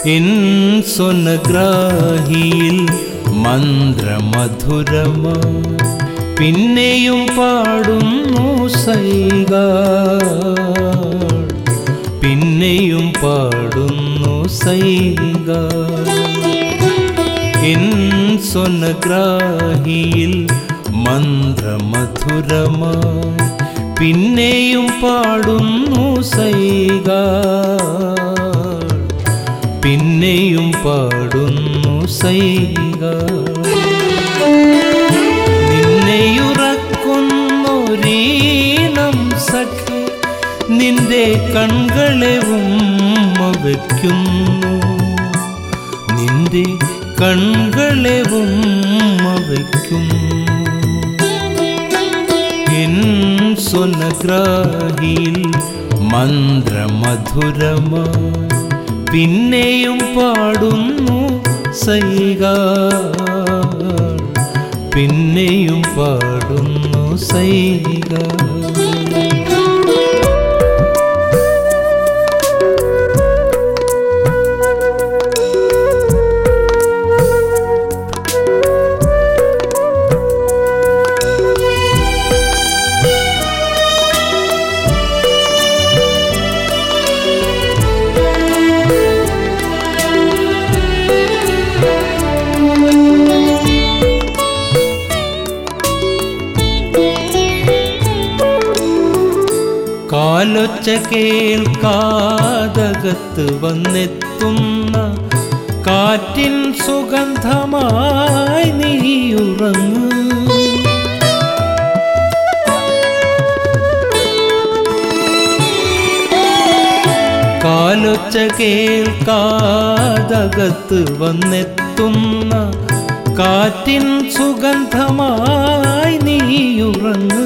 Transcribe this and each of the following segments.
N സ്വനഗ്രാഹിയിൽ മന്ത്രമധുരമാ പിന്നെയും പാടുന്നു സൈക പിന്നെയും പാടുന്നു സൈക എൻ സ്വനഗ്രാഹിയിൽ മന്ത്രമധുരമാ പിന്നെയും പാടുന്നു സൈക പിന്നെയും പാടുന്നു സൈക നിന്നെയുറക്കുന്നൊരീണം സഖി നിന്റെ കൺകളെ ഉമ്മ വയ്ക്കുന്നു നിന്റെ കൺകളെ ഉമ്മ വയ്ക്കുന്നു എൻ സ്വനഗ്രാഹിയിൽ മന്ത്രമധുരമാ പിന്നെയും പാടുന്നു സൈക പിന്നെയും പാടുന്നു സൈക കാലൊച്ച കേൾക്കാതകത്ത് വന്നെത്തുന്ന കാറ്റിൻ സുഗന്ധമായി നീയുറങ്ങ് കാലൊച്ച കേൾക്കാതകത്ത് വന്നെത്തുന്ന കാറ്റിൻ സുഗന്ധമായി നീയുറങ്ങ്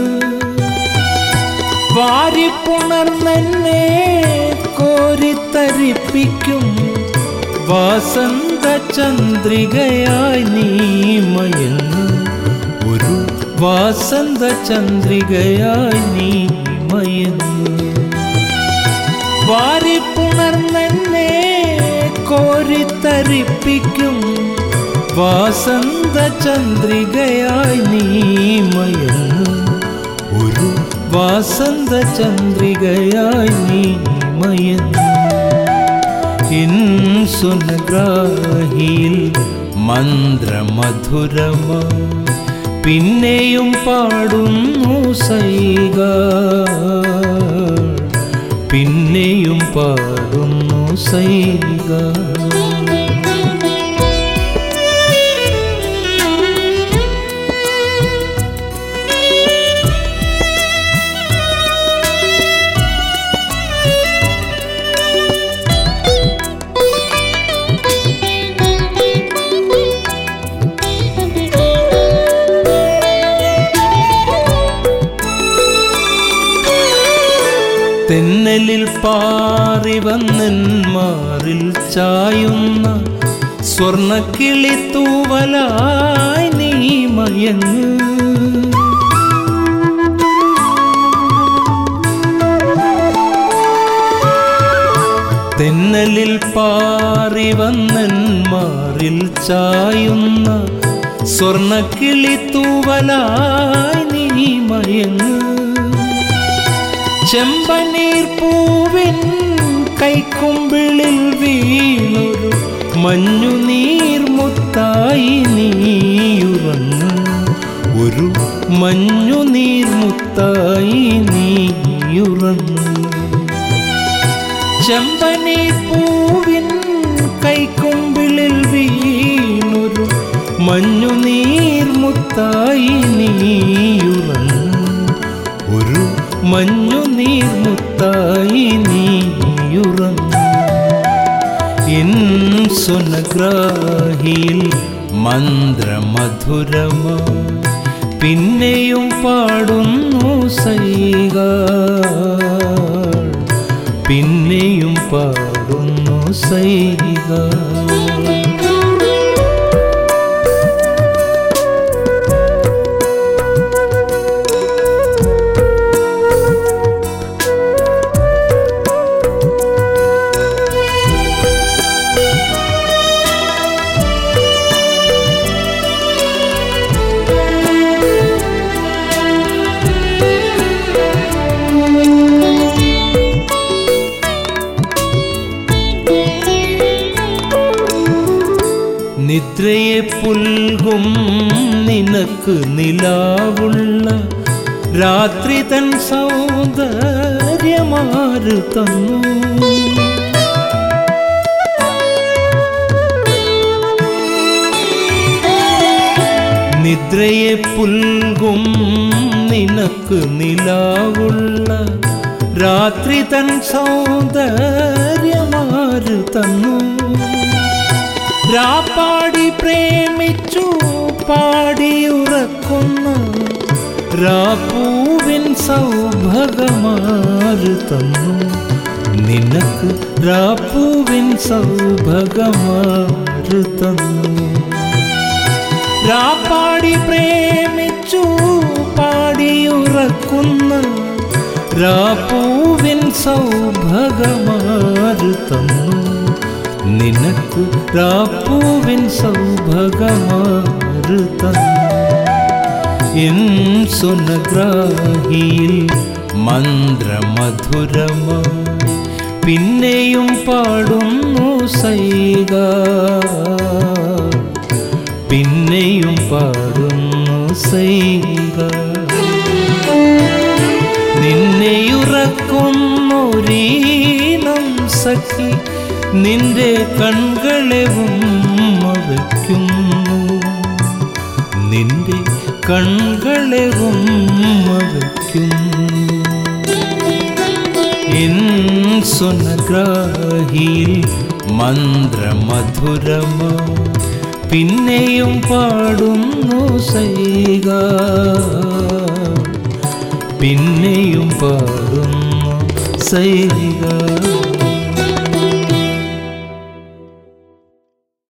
വാരിപ്പുണർന്നെന്നെ കോരിത്തരിപ്പിക്കും വാസന്ത ചന്ദ്രികയായി നീ മയങ്ങ് ഒരു വാസന്ത ചന്ദ്രികയായി നീ മയങ്ങ് വാരിപ്പുണർന്നെന്നെ കോരിത്തരിപ്പിക്കും വാസന്ത ചന്ദ്രികയായി നീ മയങ്ങ് ഒരു വാസന്ത ചന്ദ്രികയായി നീ മയങ്ങ് ഇൻ സുനഗ്രാഹിയിൽ മന്ത്രമധുരമാ പിന്നെയും പാടുന്നു സൈക പിന്നെയും പാടുന്നു സൈക തെന്നലിൽ പാറി വന്നെന്മാറിൽ ചായുന്ന സ്വർണക്കിളി തൂവലായി നീ മയങ്ങ് തെന്നലിൽ പാറി വന്നെന്മാറിൽ ചായുന്ന സ്വർണക്കിളി തൂവലായി നീ മയങ്ങ് ചെമ്പനീർ പൂവിൻ കൈക്കുമ്പിളിൽ വീണൊരു മഞ്ഞുനീർ മുത്തായി നീയുറങ്ങ് ഒരു മഞ്ഞുനീർ മുത്തായി നീയുറങ്ങ് ചെമ്പനീർ പൂവിൻ കൈക്കുമ്പിളിൽ വീണൊരു മഞ്ഞുനീർ മുത്തായി നീയുറങ്ങ് ഒരു മഞ്ഞുനീർ മുത്തായി നീയുറങ്ങ് എൻ സുനഗ്രാഹിയിൽ മന്ത്രമധുരമാ പിന്നെയും പാടുന്നു സൈക പിന്നെയും പാടുന്നു സൈക നിദ്രയെ പുൽകും നിനക്ക് നിലാവുള്ള രാത്രി തൻ സൗന്ദര്യമാര് തന്നു നിദ്രയെ പുൽകും നിനക്ക് നിലാവുള്ള രാത്രി തൻ സൗന്ദര്യമാര് തന്നു രാപ്പാടി പ്രേമിച്ചു പാടിയുറക്കുന്ന രാപ്പൂവിൻ സൗഭഗമാര് തന്നു നിനക്ക് രാപ്പൂവിൻ സൗഭഗമാര് തന്നു രാപ്പാടി പ്രേമിച്ചു പാടിയുറക്കുന്ന രാപ്പൂവിൻ സൗഭഗമാര് തന്നു നിനക്ക് രാപ്പൂവിൻ സൗഭഗമാര് തന്നു എൻ സുനഗ്രാഹിയിൽ മന്ത്രമധുരമായി പിന്നെയും പാടുന്നു സൈക പിന്നെയും പാടുന്നു സൈക നിന്നെയുറക്കുന്നൊരീനം സഖി നിന്റെ കൺകളെ ഉമ്മ വയ്ക്കുന്നു നിന്റെ കൺകളെ ഉമ്മ വയ്ക്കുന്നു എൻ സുനഗ്രാഹിയിൽ മന്ത്രമധുരമ പിന്നെയും പാടുന്നു സൈക പിന്നെയും പാടുന്നു സൈക